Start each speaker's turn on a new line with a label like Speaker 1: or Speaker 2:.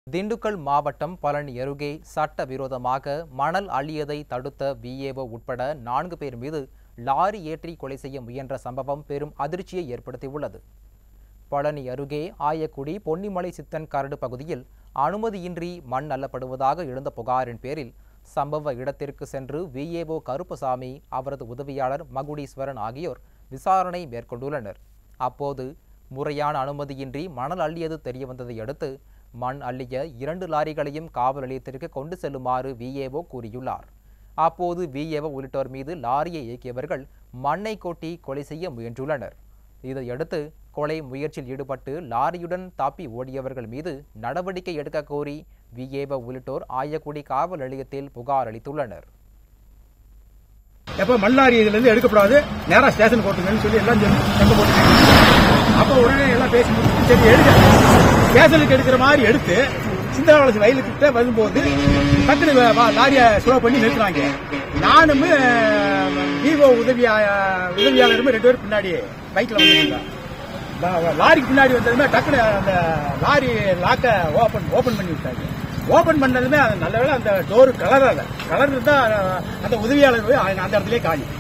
Speaker 1: திண்டுக்கல் மாவட்டம் பழனி அருகே சட்டவிரோதமாக மணல் அள்ளியதை தடுத்த விஏஓ உட்பட நான்கு பேர் மீது லாரி ஏற்றி கொலை செய்ய முயன்ற சம்பவம் பெரும் அதிர்ச்சியை ஏற்படுத்தியுள்ளது பழனி அருகே ஆயக்குடி பொன்னிமலை சித்தன் கரடு பகுதியில் அனுமதியின்றி மண் அள்ளப்படுவதாக எழுந்த புகாரின் பேரில் சம்பவ இடத்திற்கு சென்று விஏஓ கருப்பசாமி அவரது உதவியாளர் மகுடீஸ்வரன் ஆகியோர் விசாரணை மேற்கொண்டுள்ளனர் அப்போது முறையான அனுமதியின்றி மணல் அள்ளியது தெரியவந்ததை அடுத்து மண் அள்ளிய இரண்டு லாரிகளையும் காவல் நிலையத்திற்கு கொண்டு செல்லுமாறு விஏஓ கூறியுள்ளார் அப்போது விஏஓ உள்ளிட்டோர் மீது லாரியை இயக்கியவர்கள் மண்ணை கொட்டி கொலை செய்ய முயன்றுள்ளனர் இதையடுத்து கொலை முயற்சியில் ஈடுபட்டு லாரியுடன் தாப்பி ஓடியவர்கள் மீது நடவடிக்கை எடுக்க கோரி விஏஓ உள்ளிட்டோர் ஆயக்குடி காவல் நிலையத்தில் புகார் அளித்துள்ளனர்
Speaker 2: எப்ப மண்ணாரி இதுல இருந்து எடுக்கப்படாது நேரா ஸ்டேஷன் போட்டுங்கன்னு சொல்லி எல்லாம் சொல்லி சண்டை போட்டுட்டாங்க அப்ப உடனே எல்லாம் பேசி முடிச்சுட்டு சரி எடுக்க ஸ்டேஷனுக்கு எடுக்கிற மாதிரி எடுத்து சிந்தாவளசி வயலுக்கிட்ட வரும்போது டக்குனு வ- வ- லாரியை ஸ்லோ பண்ணி நிறுத்துறாங்க நானும் விவோ உதவியா உதவியாளரும் ரெண்டு பேரும் பின்னாடி பைக்ல வந்துருந்தோம் லா- லாரிக்கு பின்னாடி வந்ததுமே டக்குனு அந்த லாரி லாக்கை ஓபன் ஓபன் பண்ணி விட்டாங்க ஓபன் பண்ணதுமே அது நல்ல வேளை அந்த டோர் கலர் கலர் இருந்தா அந்த உதவியாளர் போய் அந்த இடத்துலயே காணி